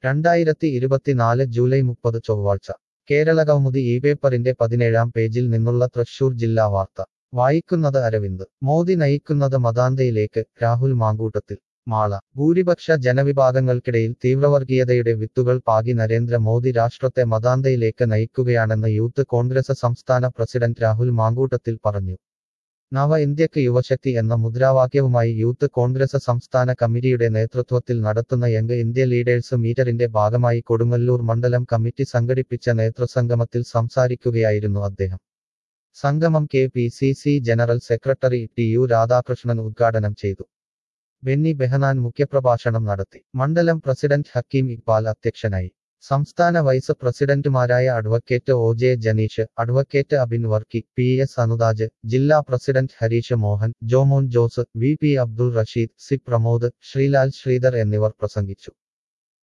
രണ്ടായിരത്തി ഇരുപത്തിനാല് ജൂലൈ മുപ്പത് ചൊവ്വാഴ്ച കേരളകൗമുദി ഈ പേപ്പറിന്റെ പതിനേഴാം പേജിൽ നിന്നുള്ള തൃശൂർ ജില്ലാ വാർത്ത വായിക്കുന്നത് അരവിന്ദ് മോദി നയിക്കുന്നത് മതാന്തയിലേക്ക് രാഹുൽ മാങ്കൂട്ടത്തിൽ മാള ഭൂരിപക്ഷ ജനവിഭാഗങ്ങൾക്കിടയിൽ തീവ്രവർഗീയതയുടെ വിത്തുകൾ പാകി നരേന്ദ്ര മോദി രാഷ്ട്രത്തെ മതാന്തയിലേക്ക് നയിക്കുകയാണെന്ന് യൂത്ത് കോൺഗ്രസ് സംസ്ഥാന പ്രസിഡന്റ് രാഹുൽ മാങ്കൂട്ടത്തിൽ പറഞ്ഞു നവ ഇന്ത്യക്ക് യുവശക്തി എന്ന മുദ്രാവാക്യവുമായി യൂത്ത് കോൺഗ്രസ് സംസ്ഥാന കമ്മിറ്റിയുടെ നേതൃത്വത്തിൽ നടത്തുന്ന യങ് ഇന്ത്യ ലീഡേഴ്സ് മീറ്ററിന്റെ ഭാഗമായി കൊടുങ്ങല്ലൂർ മണ്ഡലം കമ്മിറ്റി സംഘടിപ്പിച്ച നേതൃസംഗമത്തിൽ സംസാരിക്കുകയായിരുന്നു അദ്ദേഹം സംഗമം K P C C general secretary T U Radhakrishnan ഉദ്ഘാടനം ചെയ്തു ബെന്നി ബെഹനാൻ മുഖ്യപ്രഭാഷണം നടത്തി മണ്ഡലം പ്രസിഡന്റ് ഹക്കീം ഇക്ബാൽ അധ്യക്ഷനായി സംസ്ഥാന വൈസ് പ്രസിഡന്റുമാരായ advocate O J Janeesh advocate Abin Varkey P S Anudaj ജില്ലാ president Harish Mohan Jomon Jose V P Abdul Rasheed C Pramod Sreelal Sreedhar എന്നിവർ പ്രസംഗിച്ചു